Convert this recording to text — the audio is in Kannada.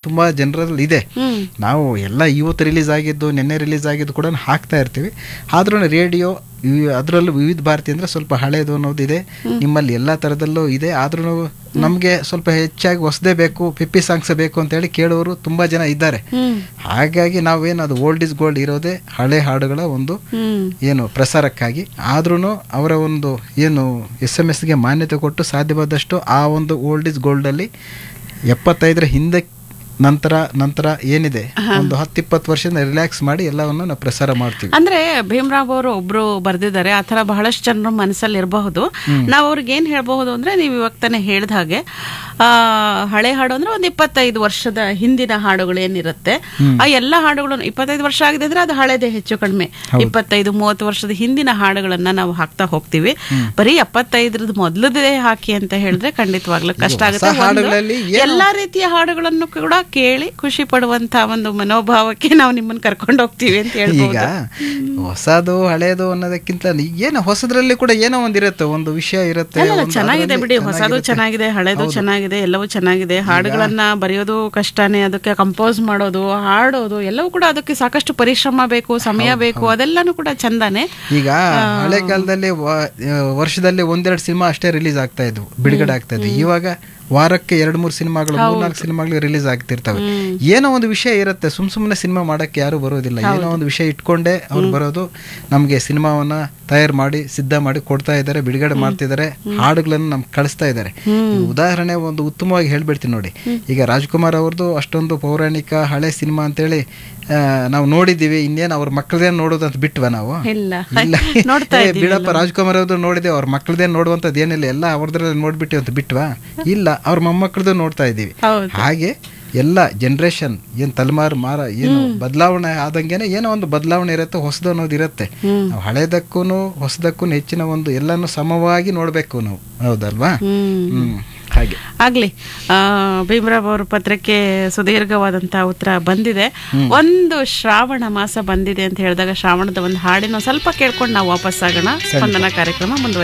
ತುಂಬ ಜನರಲ್ಲಿ ಇದೆ ಹ್ಮ್ ನಾವು ಎಲ್ಲ ಇವತ್ತು ರಿಲೀಸ್ ಆಗಿದ್ದು ನಿನ್ನೆ ರಿಲೀಸ್ ಆಗಿದ್ದು ಕೂಡ ಹಾಕ್ತಾ ಇರ್ತೀವಿ ಆದ್ರೂ ರೇಡಿಯೋ ಅದರಲ್ಲೂ ವಿವಿಧ ಭಾರತಿ ಅಂದರೆ ಸ್ವಲ್ಪ ಹಳೇದು ಅನ್ನೋದು ಇದೆ ನಿಮ್ಮಲ್ಲಿ ಎಲ್ಲ ಥರದಲ್ಲೂ ಇದೆ ಆದ್ರೂ ನಮಗೆ ಸ್ವಲ್ಪ ಹೆಚ್ಚಾಗಿ ಹೊಸದೇ ಬೇಕು ಪಿಪ್ಪಿ ಸಾಂಗ್ಸ್ ಬೇಕು ಅಂತೇಳಿ ಕೇಳೋರು ತುಂಬ ಜನ ಇದ್ದಾರೆ ಹ್ಮ್ ಹಾಗಾಗಿ ನಾವೇನು ಅದು ಓಲ್ಡ್ ಇಸ್ ಗೋಲ್ಡ್ ಇರೋದೇ ಹಳೆ ಹಾಡುಗಳ ಒಂದು ಹ್ಮ್ ಏನು ಪ್ರಸಾರಕ್ಕಾಗಿ ಆದ್ರೂ ಅವರ ಒಂದು ಏನು ಎಸ್ ಎಮ್ ಎಸ್ಗೆ ಮಾನ್ಯತೆ ಕೊಟ್ಟು ಸಾಧ್ಯವಾದಷ್ಟು ಆ ಒಂದು ಓಲ್ಡ್ ಇಸ್ ಗೋಲ್ಡಲ್ಲಿ ಎಪ್ಪತ್ತೈದರ ಹಿಂದೆ ನಂತರ ನಂತರ ಏನಿದೆ ಒಂದು ಹತ್ತಿಪ್ಪತ್ತು ವರ್ಷದಿಂದ ರಿಲ್ಯಾಕ್ಸ್ ಮಾಡಿ ಎಲ್ಲವನ್ನು ನಾವು ಪ್ರಸಾರ ಮಾಡ್ತೀವಿ ಅಂದ್ರೆ ಭೀಮರಾವ್ ಅವರು ಒಬ್ರು ಬರ್ದಿದ್ದಾರೆ ಆ ತರ ಬಹಳಷ್ಟು ಜನರ ಮನಸ್ಸಲ್ಲಿ ಇರಬಹುದು ನಾವು ಅವ್ರಿಗೆ ಏನ್ ಹೇಳ್ಬಹುದು ಅಂದ್ರೆ ನೀವು ಇವಾಗ ತಾನೇ ಹೇಳ್ದ ಹಾಗೆ ಆ ಹಳೆ ಹಾಡು ಅಂದ್ರೆ ಒಂದು ಇಪ್ಪತ್ತೈದು ವರ್ಷದ ಹಿಂದಿನ ಹಾಡುಗಳು ಏನಿರುತ್ತೆ ಆ ಎಲ್ಲ ಹಾಡುಗಳು ಇಪ್ಪತ್ತೈದು ವರ್ಷ ಆಗಿದೆ ಅಂದ್ರೆ ಅದು ಹಳೆದೇ ಹೆಚ್ಚು ಕಡಿಮೆ ಇಪ್ಪತ್ತೈದು ಮೂವತ್ತು ವರ್ಷದ ಹಿಂದಿನ ಹಾಡುಗಳನ್ನ ನಾವು ಹಾಕ್ತಾ ಹೋಗ್ತೀವಿ ಬರೀ ಎಪ್ಪತ್ತೈದ್ರದ್ದು ಮೊದಲದೇ ಹಾಕಿ ಅಂತ ಹೇಳಿದ್ರೆ ಖಂಡಿತವಾಗ್ಲೂ ಕಷ್ಟ ಆಗುತ್ತೆ ಒಂದು, ಹಾಡುಗಳಲ್ಲಿ ಎಲ್ಲಾ ರೀತಿಯ ಹಾಡುಗಳನ್ನು ಕೂಡ ಕೇಳಿ ಖುಷಿ ಪಡುವಂತ ಒಂದು ಮನೋಭಾವಕ್ಕೆ ನಾವು ನಿಮ್ಮನ್ನ ಕರ್ಕೊಂಡು ಹೋಗ್ತೀವಿ ಅಂತ ಈಗ ಹೇಳ್ಬೋದು ಹೊಸದು ಹಳೇದು ಅನ್ನೋದಕ್ಕಿಂತ ಏನು ಹೊಸದ್ರಲ್ಲಿ ಕೂಡ ಏನೋ ಒಂದಿರುತ್ತೆ ಒಂದು ವಿಷಯ ಇರುತ್ತೆ ಅಲ್ಲ, ಒಂದು ಚೆನ್ನಾಗಿದೆ ಅದ್ರಲ್ಲಿ ಬಿಡಿ ಹೊಸದು ಚೆನ್ನಾಗಿರುತ್ತೆ. ಚೆನ್ನಾಗಿದೆ ಹಳೇದು ಚೆನ್ನಾಗಿದೆ ಎಲ್ಲವೂ ಚೆನ್ನಾಗಿದೆ ಹಾಡುಗಳನ್ನ ಬರೆಯೋದು ಕಷ್ಟನೇ ಅದಕ್ಕೆ ಕಂಪೋಸ್ ಮಾಡೋದು ಹಾಡೋದು ಎಲ್ಲವೂ ಕೂಡ ಅದಕ್ಕೆ ಸಾಕಷ್ಟು ಪರಿಶ್ರಮ ಬೇಕು ಸಮಯ ಬೇಕು ಅದೆಲ್ಲಾನು ಕೂಡ ಚಂದಾನೆ ಈಗ ಹಳೆ ಕಾಲದಲ್ಲಿ ವ- ಆ, ವರ್ಷದಲ್ಲಿ ಒಂದೆರಡು ಸಿನಿಮಾ ಅಷ್ಟೇ ರಿಲೀಸ್ ಆಗ್ತಾ ಇದ್ವು ಬಿಡುಗಡೆ ಆಗ್ತಾ ಇದ್ವು ಇವಾಗ ವಾರಕ್ಕೆ ಎರಡು ಮೂರು ಸಿನಿಮಾಗಳು ಮೂರ್ನಾಲ್ಕು ಸಿನಿಮಾಗಳು ರಿಲೀಸ್ ಆಗ್ತಿರ್ತವೆ ಏನೋ ಒಂದು ವಿಷಯ ಇರುತ್ತೆ ಸುಮ್ ಸುಮ್ಮನೆ ಸಿನಿಮಾ ಮಾಡಕ್ಕೆ ಯಾರು ಬರೋದಿಲ್ಲ ಏನೋ ಒಂದು ವಿಷಯ ಇಟ್ಕೊಂಡೇ ಅವ್ರು ಬರೋದು ನಮಗೆ ಸಿನಿಮಾವನ್ನ ತಯಾರು ಮಾಡಿ ಸಿದ್ಧ ಮಾಡಿ ಕೊಡ್ತಾ ಇದ್ದಾರೆ ಬಿಡುಗಡೆ ಮಾಡ್ತಿದ್ದಾರೆ ಹಾಡುಗಳನ್ನು ನಮ್ಗೆ ಕಳಿಸ್ತಾ ಇದ್ದಾರೆ ಈ ಉದಾಹರಣೆ ಒಂದು ಉತ್ತಮವಾಗಿ ಹೇಳ್ಬಿಡ್ತೀನಿ ನೋಡಿ ಈಗ ರಾಜ್ಕುಮಾರ್ ಅವ್ರದ್ದು ಅಷ್ಟೊಂದು ಪೌರಾಣಿಕ ಹಳೆ ಸಿನಿಮಾ ಅಂತೇಳಿ ಆ, ನಾವು ನೋಡಿದ್ದೀವಿ ಇನ್ನೇನು ಅವ್ರ ಮಕ್ಕಳದೇನು ನೋಡೋದು ಅಂತ ಬಿಟ್ವಾ ನಾವು ಇಲ್ಲ ಇಲ್ಲ ನೋಡ್ತಾ ಏ, ಇದ್ದೀವಿ ಬಿಡಪ್ಪ ರಾಜ್ಕುಮಾರ್ ಅವ್ರದ್ದು ನೋಡಿದೆ ಅವ್ರ ಮಕ್ಕಳದೇ ನೋಡುವಂಥದ್ದು ಏನಿಲ್ಲ ಎಲ್ಲ ಅವ್ರದ್ರಲ್ಲಿ ನೋಡ್ಬಿಟ್ಟು ಅಂತ ಬಿಟ್ವಾ ಇಲ್ಲ ಅವ್ರ ಮೊಮ್ಮಕ್ಕಳದ್ದು ನೋಡ್ತಾ ಇದ್ದೀವಿ ಹೌದು ಹಾಗೆ ಎಲ್ಲ ಜನ್ರೇಷನ್ ಏನು ತಲೆಮಾರು ಮಾರ ಏನು ಬದಲಾವಣೆ ಆದಂಗೆನೆ ಏನೋ ಒಂದು ಬದಲಾವಣೆ ಇರುತ್ತೆ ಹೊಸದು ಅನ್ನೋದು ಇರುತ್ತೆ ನಾವು ಹಳೇದಕ್ಕೂ ಹೊಸದಕ್ಕೂ ಹೆಚ್ಚಿನ ಒಂದು ಎಲ್ಲಾನು ಸಮವಾಗಿ ನೋಡಬೇಕು ನಾವು ಹೌದಲ್ವಾ ಹ್ಮ್ ಹ್ಮ್ ಹಾಗೆ ಆಗ್ಲಿ ಆ, ಭೀಮರಾವ್ ಅವ್ರ ಪತ್ರಕ್ಕೆ ಸುದೀರ್ಘವಾದಂತಹ ಉತ್ತರ ಬಂದಿದೆ ಒಂದು ಶ್ರಾವಣ ಮಾಸ ಬಂದಿದೆ ಅಂತ ಹೇಳಿದಾಗ ಶ್ರಾವಣದ ಒಂದು ಹಾಡಿನ ಸ್ವಲ್ಪ ಕೇಳ್ಕೊಂಡು ನಾವು ವಾಪಸ್ ಆಗೋಣ ಸ್ಪಂದನ ಕಾರ್ಯಕ್ರಮ ಮುಂದುವರಿ